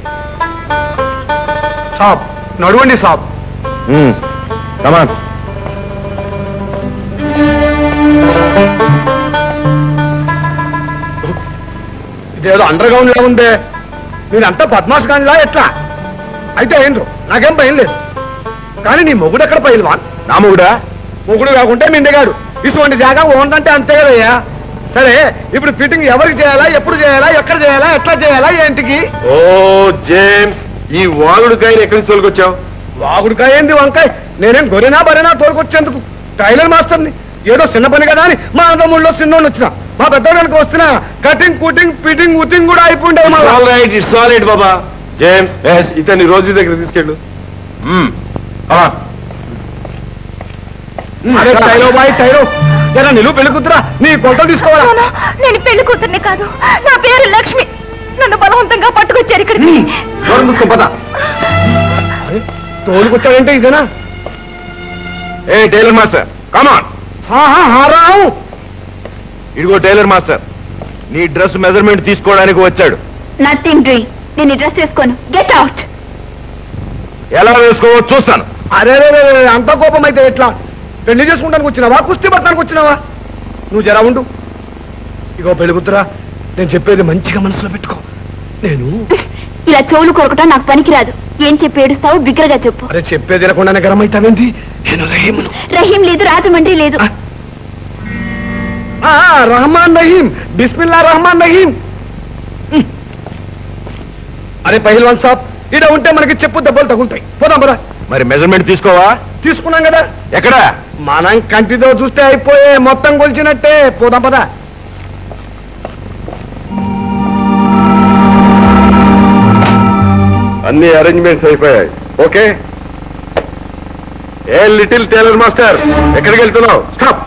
సాబ్ నడవండి సాబ్ కమాన్ ఇదేదో under ground లా ఉందే నేనంతా బద్మాస్ గానిలా ఎట్లా అయితే ఏంద్రు నాకేం భయం లేదు కానీ నీ మొగుడు ఎక్కడ పైల్వాన్ నా మొగుడా మొగుడు కాకుంటే మిండగాడు ఇటువంటి జాగా ఓందంటే అంతే కదయ్యా సరే ఇప్పుడు ఫిట్టింగ్ ఎవరికి చేయాలా ఎప్పుడు చేయాలా ఎక్కడ చేయాలా ఎట్లా చేయాలా ఏంటికి ఓ జేమ్స్ ఈ వాగుడుకాయని ఎక్కడి నుంచి తోలుకొచ్చావు వాగుడికాయ ఏంది వంకాయ నేనేం గొరినా బరినా తోలుకొచ్చేందుకు టైలర్ మాస్టర్ని ఏదో చిన్న పని కదా అని మా అన్నదమ్ముళ్ళో చిన్నోళ్ళు వచ్చిన మా పెద్దోడానికి వస్తున్నా కటింగ్ కుటింగ్ ఫిట్టింగ్ ఉటింగ్ కూడా అయిపోయిండే మళ్ళా all right it's all right బాబా జేమ్స్ ఇతన్ని రోజు దగ్గర తీసుకెళ్ళు అరే టైలో బాయ్ టైలో జరా నిలువు పెళ్లి కూతురా నీ కొలతలు తీసుకోవాలా నాన్న, నేను పెళ్లి కూతుర్ని కాదు నా పేరు లక్ష్మి నన్ను బలవంతంగా పట్టుకొచ్చారు ఇక్కడికి దూరం చూసుకో పద అరే, తోలుకొచ్చాడంటే ఇదేనా ఏ టైలర్ మాస్టర్ కమాన్ హా, హా, హా, రావు ఇదిగో టైలర్ మాస్టర్ నీ డ్రెస్ మెజర్మెంట్ తీసుకోవడానికి వచ్చాడు నథింగ్ డ్రీ నేను డ్రెస్ వేసుకోను గెట్ అవుట్ ఎలా వేసుకోవో చూస్తాను అరే రే, రే, రే, అంత కోపం అయితే ఎట్లా పెళ్లి చేసుకుంటానికి వచ్చినావా కుస్తీ పట్టడానికి వచ్చినావా నువ్వు జరా ఉండు ఇగో పెళ్లి కూతురా నేను చెప్పేది మంచిగా మనసులో పెట్టుకో నేను ఇలా చెవులు కొరకటం నాకు పనికిరాదు ఏం చెప్పి ఏడుస్తావు బిగ్గరగా చెప్పు అరే చెప్పేది వినకుండానే గరం అవుతావేంటి నేను రహీమును రహీం లేదు రాజమండ్రి లేదు ఆ, రహమాన్ రహీం బిస్మిల్లా రహమాన్ రహీం ఉమ్. అరే పహిల్వాన్ సాబ్ ఇడ ఉంటే మనకి చెప్పు దెబ్బలు తగులుతాయి పోదాం పదా మరి మెజర్మెంట్ తీసుకోవా తీసుకున్నాం కదా ఎక్కడ మనం కంటితో చూస్తే అయిపోయే మొత్తం కొలిచినట్టే పోదాం పదా అన్ని అరేంజ్మెంట్స్ అయిపోయాయి okay a little tailor master ఎక్కడికి వెళ్తున్నావు స్టాప్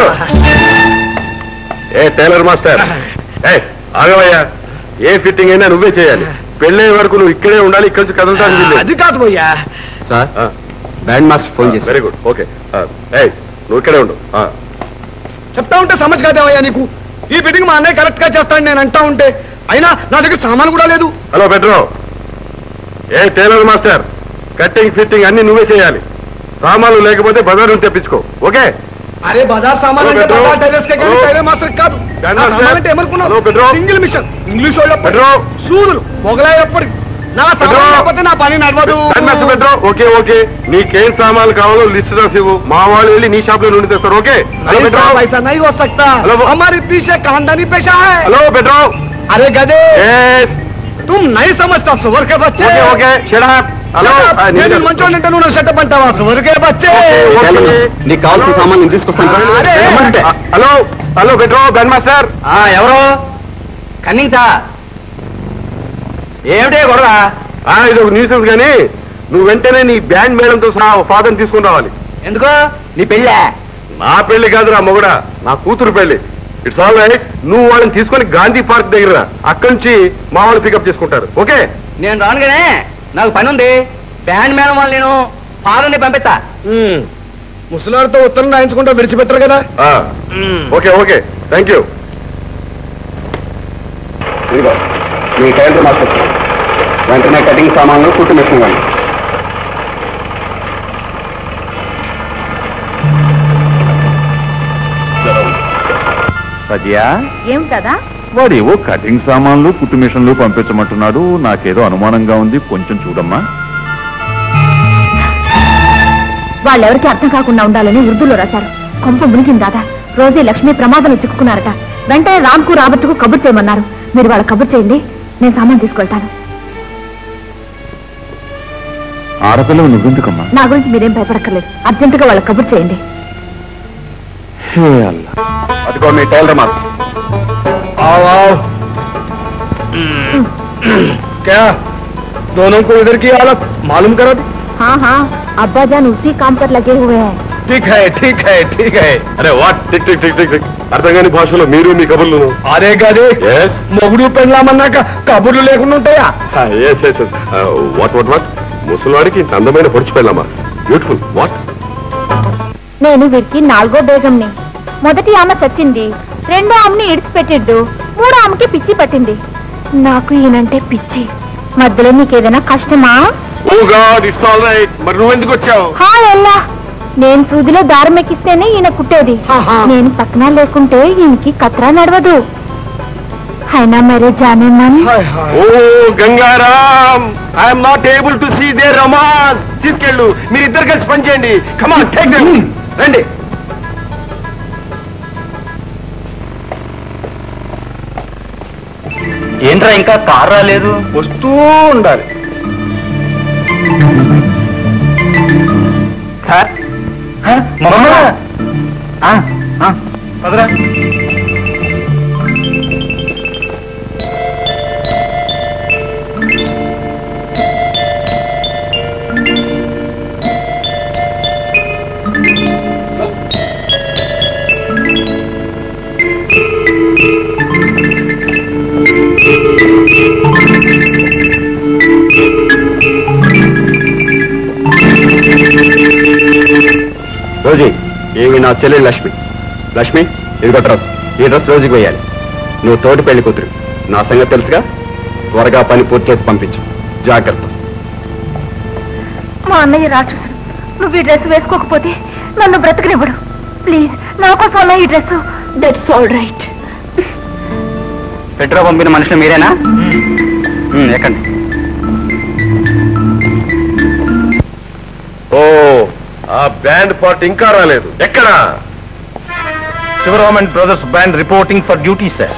ఏ టైలర్ మాస్టర్ ఏ ఆగవయ్యా ఏ ఫిట్టింగ్ అయినా నువ్వే చేయాలి పెళ్ళే వరకు నువ్వు ఇక్కడే ఉండాలి ఇక్కడి నుంచి కదలటానికి వీల్లేదు. అది కాదు భయ్యా సార్ ఆ, బ్యాండ్ మాస్టర్ ఫోన్ చేశారు వెరీ గుడ్ ఓకే ఆ, ఏయ్ నువ్వు ఇక్కడే ఉండు ఆ, చెప్తా ఉంటే సమజ్ కాదేవయ్యా నీకు ఈ ఫిట్టింగ్ మా అన్నయ్య కరెక్ట్ గా చేస్తాడు నేను అంటా ఉంటే అయినా నా దగ్గర సామాన్ కూడా లేదు హలో పెట్రో ఏ టైలర్ మాస్టర్ కట్టింగ్ ఫిట్టింగ్ అన్ని నువ్వే చేయాలి సామాన్లు లేకపోతే బజార్ నుంచి తెప్పించుకో ఓకే అరే బజార్ సామాన్ హలో, అంటే పెట్రో. బజార్ టైలర్స్ కే కానీ హలో. టైలర్ మాస్టర్ కాదు బ్యాండ్ నా మాస్టర్. సామాన్ అంటే ఏమనుకున్నావు hello, Petro. Single machine English వాళ్ళు పెట్రో. సూదులు మొగలాయి ఎప్పటికి నా పెట్రో. సామాన్ లేకపోతే నా పని నడవదు band master Petro okay okay నీకేం సామాన్లు కావాలో లిస్ట్ రాసి ఇవ్వు మా వాళ్ళు వెళ్ళి నీ షాప్ లో నుండి తెస్తారు ఓకే హలో नहीं పెట్రో साहब, ऐसा नहीं हो सकता हेलो, वो- हमारे पीछे खानदानी पेशा है హలో పెట్రో अरे गधे ఎస్ तुम नहीं समझता सुवर के बच्चे okay okay shut up hello Shut up. నేను మంచోళ్ళు అంటే నువ్వు సెటప్ అంటావా సువర్ के बच्चे నీకు కావాల్సిన సామాన్ నేను తీసుకొస్తాను సార్. అరే. రమ్మంటే. Hello hello Petro band master ఎవరు కన్నింగ్ సార్ ఏమిటే గొడవ ఆ, ఇది ఒక న్యూసెన్స్ కానీ నువ్వు వెంటనే నీ బ్యాండ్ మేడంతో సహా ఫాదర్ తీసుకుని రావాలి ఎందుకు నీ పెళ్ళా నా పెళ్లి కాదురా మొగుడా నా కూతురు పెళ్లి ఇట్స్ ఆల్ రైట్ నువ్వు వాళ్ళని తీసుకొని గాంధీ పార్క్ దగ్గర రా. అక్కడి నుంచి మా వాళ్ళు పికప్ చేసుకుంటారు ఓకే నేను రానుగానే నాకు పని ఉంది బ్యాండ్ మేడం వాళ్ళు నేను ఫాదర్ని పంపిస్తా ముసలాడితో ఉత్తరం రాయించుకుంటా విడిచిపెట్టరు కదా ఆ, ఓకే ఓకే థ్యాంక్ యూ ఇదిగో మీ టైలర్ మాస్టర్ వెంటనే కటింగ్ సామాన్లు కుట్టు మిషన్ ఇవ్వండి సద్యా ఏం కదా వాడేవో కటింగ్ సామాన్లు కుట్టు మిషన్లు పంపించమంటున్నాడు నాకేదో అనుమానంగా ఉంది కొంచెం చూడమ్మా వాళ్ళెవరికి అర్థం కాకుండా ఉండాలని ఉర్దూలో రాశారు కొంప మునిగింది దాదా రోజే లక్ష్మి ప్రమాదంలో చిక్కుకున్నారట వెంటనే రామ్కు రాబర్ట్కు కబుర్ చేయమన్నారు మీరు వాళ్ళ కబుర్ చేయండి నేను సామాన్ తీసుకెళ్తాను ఆడపిల్లలు నువ్వెందుకమ్మా నా గురించి మీరేం భయపడక్కర్లేదు అర్జెంటుగా వాళ్ళ కబుర్ చేయండి హే అల్లా అదిగో మీ టైలర్ మాస్టర్ आओ आओ क्या दोनों को इधर की हालत मालूम करा दी हाँ हाँ अब्बा जान उसी काम पर लगे हुए हैं ठीक है ठीक है ठीक है అరే what tick tick tick tick tick అర్థం కాని భాషలో మీరు మీ కబుర్లు అరే గదే ఎస్ మొగుడు పెళ్ళామన్నాక కబుర్లు లేకుండా ఉంటాయా yes yes what what what ముసలివాడికి ఇంత అందమైన పొడిచి పెళ్ళామా బ్యూటిఫుల్ వాట్ నేను వీరికి నాలుగో బేగంని మొదటి ఆమె చచ్చింది రెండో ఆమెని ఇడిచిపెట్టిడ్డు మూడో ఆమెకి పిచ్చి పట్టింది నాకు ఈయనంటే పిచ్చి మధ్యలో నీకేదైనా కష్టమా oh God it's all right మరి నువ్వు ఎందుకు వచ్చావు హాయ్ అల్లా నేను సూదిలో దారం ఎక్కిస్తేనే ఈయన కుట్టేది నేను పక్కన లేకుంటే ఈయనకి కత్రా నడవదు అయినా మరే జానే మన్ oh Gangaram I'm not able to see the romance తీసుకెళ్ళు మీరు ఇద్దరు కలిసి పనిచేయండి కమాన్ టేక్ రండి ఏంట్రా ఇంకా కార్ రాలేదు వస్తూ ఉండాలి పదరా రోజీ ఏమి నా చెల్లెలు లక్ష్మి లక్ష్మి ఇదిగో డ్రెస్ ఈ డ్రెస్ రోజుకి వేయాలి నువ్వు తోటి పెళ్లి కూతురు నా సంగతి తెలుసుగా త్వరగా పని పూర్తి చేసి పంపించు జాగ్రత్త మా అన్నయ్య రాక్షసుడు నువ్వు ఈ డ్రెస్ వేసుకోకపోతే నన్ను బ్రతకనివ్వడు ప్లీజ్ నా కోసం అన్న ఈ dress that's all right Petro పంపిన మనుషులు మీరేనా ఉమ్, ఎక్కండి ఓ ఆ బ్యాండ్ పార్ట్ ఇంకా రాలేదు ఎక్కడా Sivaraman brothers band reporting for duty sir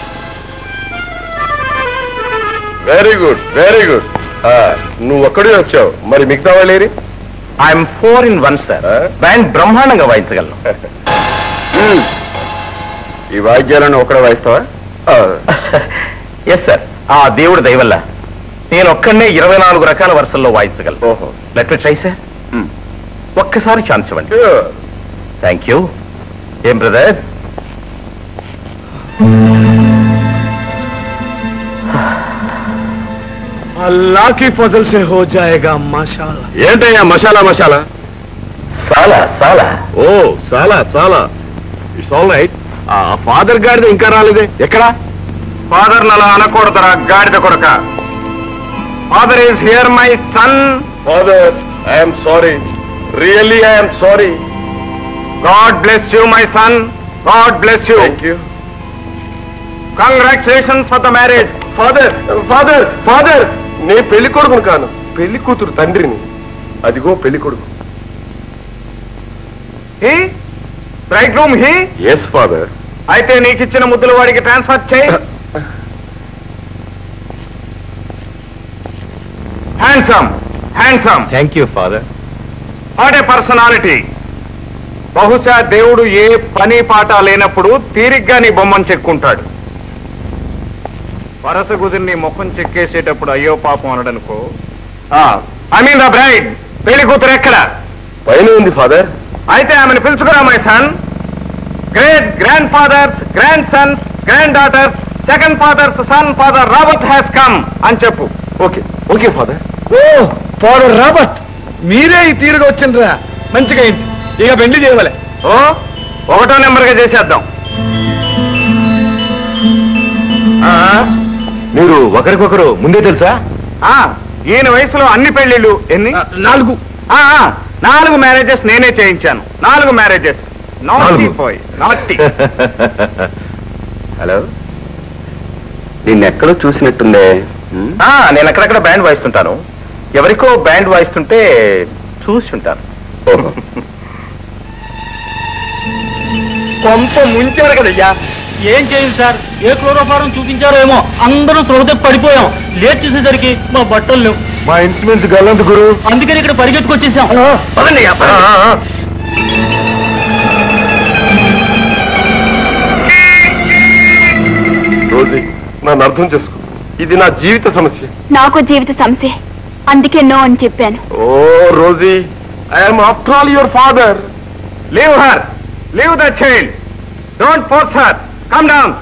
very good very good నువ్వు ఒక్కడే వచ్చావు మరి మిగతా వాళ్ళు ఏరి I'm four in one sir band బ్రహ్మాండంగా వాయించగలను ఈ వాయిద్యాలను ఒక్కడే వాయిస్తావా ఎస్ సార్ ఆ దేవుడి దయ వల్ల నేను ఒక్కడనే ఇరవై నాలుగు రకాల వరుసల్లో వాయించగలను ఓహో లెట్ ట్రై సార్ ఒక్కసారి ఛాన్స్ ఇవ్వండి థ్యాంక్ యూ ఏం బ్రదర్ अल्लाह की फजल से हो जाएगा माशाल्लाह ఏంటయ్యా మసాలా మసాలా చాలా చాలా ఓ చాలా చాలా ఇట్స్ ఆల్ రైట్ ఆ ఫాదర్ గారిది ఇంకా రాలేదే ఎక్కడా ఫాదర్ అలా అనకూడదురా గాడిద కొడక father is here my son father I'm sorry really I'm sorry God bless you my son God bless you thank you congratulations for the marriage father father father నే పెళ్లి కొడుకును కాను పెళ్లి కూతురు తండ్రిని అదిగో పెళ్లి కొడుకు he bridegroom he is father అయితే నీకు ఇచ్చిన ముద్దులు వాడికి ట్రాన్స్ఫర్ చేయి handsome handsome thank you father what a personality బహుశా దేవుడు ఏ పని పాట లేనప్పుడు తీరిగ్గా నీ బొమ్మను చెక్కుంటాడు వరస కుదిరి నీ ముఖం చెక్కేసేటప్పుడు అయ్యో పాపం అనడనుకో ఐ మీన్ ద బ్రైడ్ పెళ్లి కూతురు ఎక్కడ పైన ఉంది ఫాదర్ అయితే ఆమెను పిలుచుకురా my son great grandfathers grandsons granddaughters second fathers son father Robert has come అని చెప్పు okay okay father oh father Robert మీరే ఈ తీరుగా వచ్చిండ్రా మంచిగా అయింది ఇక పెళ్లి చేయవలే ఓ ఒకటో నెంబర్గా చేసేద్దాం ఆ, మీరు ఒకరికొకరు ముందే తెలుసా ఆ, ఈయన వయసులో అన్ని పెళ్లిళ్ళు ఎన్ని నాలుగు ఆ, ఆ, నాలుగు మ్యారేజెస్ నేనే చేయించాను నాలుగు మ్యారేజెస్ నాటి నాలుగు. పోయి నాటి హలో నిన్నెక్కడో చూసినట్టుందే హ్మ్? ఆ, నేను అక్కడక్కడ బ్యాండ్ వాయిస్తుంటాను ఎవరికో బ్యాండ్ వాయిస్తుంటే చూసి ఉంటాను ఓహో. కొంప ముంచారు కదయ్యా ఏం చేయండి సార్ ఏ క్లోరోఫారం చూపించారో ఏమో అందరం శ్రోత పడిపోయాం లేట్ చేసేసరికి మా బట్టలు లేవు మా ఇన్స్ట్రుమెంట్స్ గల్లంత గురు అందుకని ఇక్కడ పరిగెత్తుకొచ్చేసాం పదండి అయ్యా, పదండి. ఆ, ఆ, ఆ. రోజీ నన్ను అర్థం చేసుకో ఇది నా జీవిత సమస్య నాకు జీవిత సమస్య అందుకే నో అని చెప్పాను oh Rosie I'm after all your father leave her leave the child don't force her come down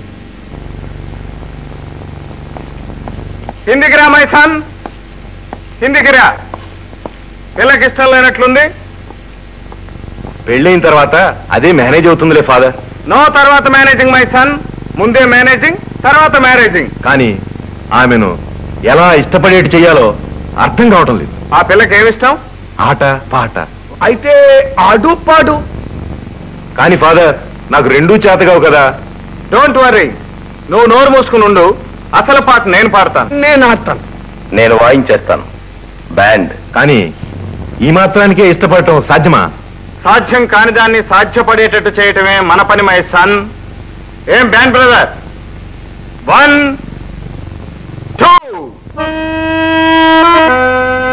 కిందికి రా మై సన్ కిందికి రా పిల్లకి ఇష్టం లేనట్లుంది పెళ్ళైన తర్వాత అదే మేనేజ్ అవుతుందిలే ఫాదర్ నో తర్వాత మేనేజింగ్ మై సన్ ముందే మేనేజింగ్ తర్వాత మ్యారేజింగ్ కానీ ఆమెను ఎలా ఇష్టపడేటి చెయ్యాలో అర్థం కావటం లేదు ఆ పిల్లకి ఏమిష్టం ఆట పాట అయితే ఆడు పాడు కానీ ఫాదర్ నాకు రెండూ చేతగావు కదా డోంట్ వరీ నువ్వు నోరు మూసుకుని ఉండు అసలు పాట నేను పాడతాను నేను ఆడతాను నేను వాయించేస్తాను బ్యాండ్ కానీ ఈ మాత్రానికే ఇష్టపడటం సాధ్యమా సాధ్యం కాని దాన్ని సాధ్యపడేటట్టు చేయటమే మన పని మై సన్ ఏం బ్యాండ్ బ్రదర్ వన్ టూ